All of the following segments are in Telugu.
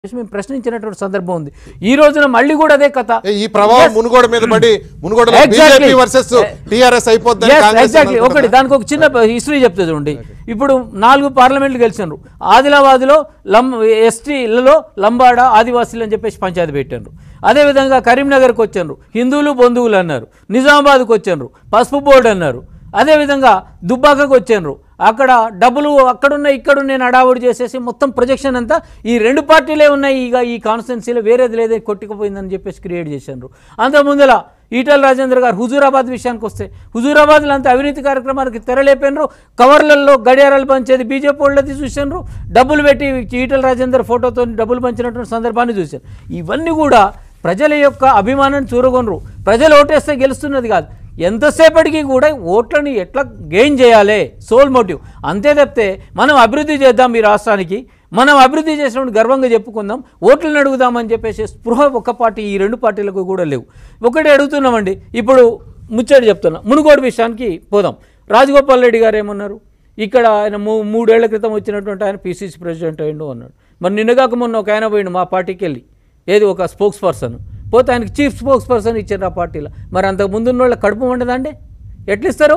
చెప్పేసి మేము ప్రశ్నించినటువంటి సందర్భం ఉంది ఈ రోజున మళ్ళీ కూడా అదే కథ ఏ, ఈ ప్రభావం మునుగోడు మీద పడి మునుగోడులో Exactly. బీజేపీ వర్సెస్ టిఆర్ఎస్ అయిపోద్దని Yes, కాంగ్రెస్ exactly. ఒకటి అనుకుంటున్నారా? దానికి ఒక చిన్న హిస్టరీ చెప్తే చూడండి ఇప్పుడు నాలుగు పార్లమెంట్లు గెలిచినారు ఆదిలాబాద్లో లం ఎస్టీలలో లంబాడ ఆదివాసీలు అని చెప్పేసి పంచాయతీ పెట్టారు అదేవిధంగా కరీంనగర్కి వచ్చారు హిందువులు బంధువులు అన్నారు నిజామాబాద్కి వచ్చారు పసుపు బోర్డు అన్నారు అదేవిధంగా దుబ్బాకకు వచ్చారు అక్కడ డబ్బులు అక్కడున్న ఇక్కడ నేను అడావుడి చేసేసి మొత్తం ప్రొజెక్షన్ అంతా ఈ రెండు పార్టీలే ఉన్నాయి ఇక ఈ కాన్స్టిట్యున్సీలో వేరేది లేదే కొట్టుకుపోయిందని చెప్పేసి క్రియేట్ చేశారు అంత ముందల ఈటల రాజేంద్ర గారు హుజూరాబాద్ విషయానికి వస్తే హుజూరాబాద్లో అంతా అవినీతి కార్యక్రమానికి తెరలేపారు కవర్లలో గడియారాలు పంచేది బీజేపీ వాళ్ళది చూశారు డబ్బులు పెట్టి ఈటల రాజేందర్ ఫోటోతో డబ్బులు పంచినటువంటి సందర్భాన్ని చూశారు ఇవన్నీ కూడా ప్రజల యొక్క అభిమానాన్ని చూరగొనరు ప్రజలు ఓటేస్తే గెలుస్తున్నది కాదు ఎంతసేపటికి కూడా ఓట్లని ఎట్లా గెయిన్ చేయాలి సోల్ మోటివ్ అంతే తప్పితే మనం అభివృద్ధి చేద్దాం ఈ రాష్ట్రానికి మనం అభివృద్ధి చేసినప్పుడు గర్వంగా చెప్పుకుందాం ఓట్లను అడుగుదామని చెప్పేసి స్పృహ ఒక పార్టీ ఈ రెండు పార్టీలకు కూడా లేవు ఒకటి అడుగుతున్నామండి ఇప్పుడు ముచ్చట చెప్తున్నా మునుగోడు విషయానికి పోదాం రాజగోపాల్ రెడ్డి గారు ఏమన్నారు ఇక్కడ ఆయన మూ మూడేళ్ల క్రితం వచ్చినటువంటి ఆయన పీసీసీ ప్రెసిడెంట్ అయ్యిండు అన్నాడు మరి నిన్నగాక మొన్న ఒక ఆయన పోయిండు మా పార్టీకి వెళ్ళి ఏది ఒక స్పోక్స్ పర్సన్ పోతే ఆయనకి చీఫ్ స్పోక్స్ పర్సన్ ఇచ్చారు ఆ పార్టీలో మరి అంతకు ముందున్న వాళ్ళ కడుపు ఉండదండి ఎట్లా ఇస్తారు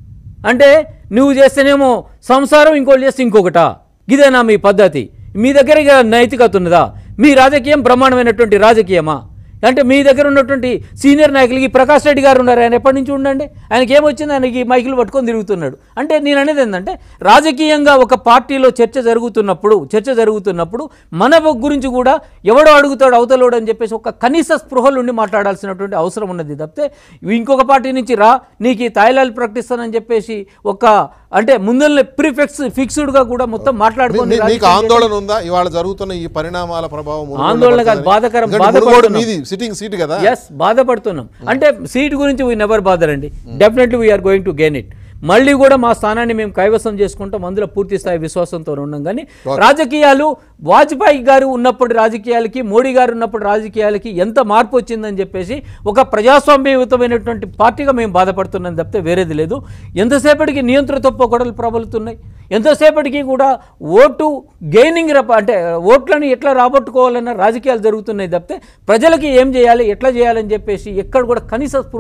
అంటే నువ్వు చేస్తేనేమో సంసారం ఇంకోటి చేస్తే ఇంకొకటా ఇదేనా మీ పద్ధతి మీ దగ్గర ఇక నైతికత ఉన్నదా మీ రాజకీయం బ్రహ్మాండమైనటువంటి రాజకీయమా అంటే మీ దగ్గర ఉన్నటువంటి సీనియర్ నాయకులకి ప్రకాష్ రెడ్డి గారు ఉన్నారు ఆయన ఎప్పటి నుంచి ఉండండి ఆయనకి ఏమొచ్చింది ఆయనకి మైకులు పట్టుకొని తిరుగుతున్నాడు అంటే నేను అనేది ఏంటంటే రాజకీయంగా ఒక పార్టీలో చర్చ జరుగుతున్నప్పుడు చర్చ జరుగుతున్నప్పుడు మన గురించి కూడా ఎవడో అడుగుతాడు అవతలోడు అని చెప్పేసి ఒక కనీస స్పృహలుండి మాట్లాడాల్సినటువంటి అవసరం ఉన్నది తప్పితే ఇంకొక పార్టీ నుంచి రా నీకు ఈ తాయిలాలు ప్రకటిస్తానని చెప్పేసి ఒక అంటే ముందల్ని ప్రిఫిక్స్ ఫిక్స్డ్గా కూడా మొత్తం మీ- మాట్లాడుకొని మీ- మీకు రాజకీయం ఆందోళన ఉందా ఇవాళ జరుగుతున్న ఈ పరిణామాల ప్రభావం మునుగోడులో ఆందోళన కాదు, పడుతుందని? బాధాకరం, ఎందుకంటే మునుగోడు బాధపడుతున్నాం. మీది సిట్టింగ్ సీట్ కదా ఎస్ బాధపడుతున్నాం అంటే సీట్ గురించి వీ నెవర్ బాదర్ అండి definitely we are going to gain it మళ్ళీ కూడా మా స్థానాన్ని మేము కైవసం చేసుకుంటాం అందులో పూర్తి స్థాయి విశ్వాసంతో ఉన్నాం కానీ రాజకీయాలు వాజ్పేయి గారు ఉన్నప్పుడు రాజకీయాలకి మోడీ గారు ఉన్నప్పుడు రాజకీయాలకి ఎంత మార్పు వచ్చిందని చెప్పేసి ఒక ప్రజాస్వామ్యయుతమైనటువంటి పార్టీగా మేము బాధపడుతున్నాం తప్పితే వేరేది లేదు ఎంతసేపటికి నియంత్రిత పొగడలు ప్రబలుతున్నాయి ఎంతసేపటికి కూడా ఓటు గెయినింగ్ అంటే ఓట్లను ఎట్లా రాబట్టుకోవాలన్న రాజకీయాలు జరుగుతున్నాయి తప్పితే ప్రజలకి ఏం చేయాలి ఎట్లా చేయాలని చెప్పేసి ఎక్కడ కూడా కనీస స్పృహ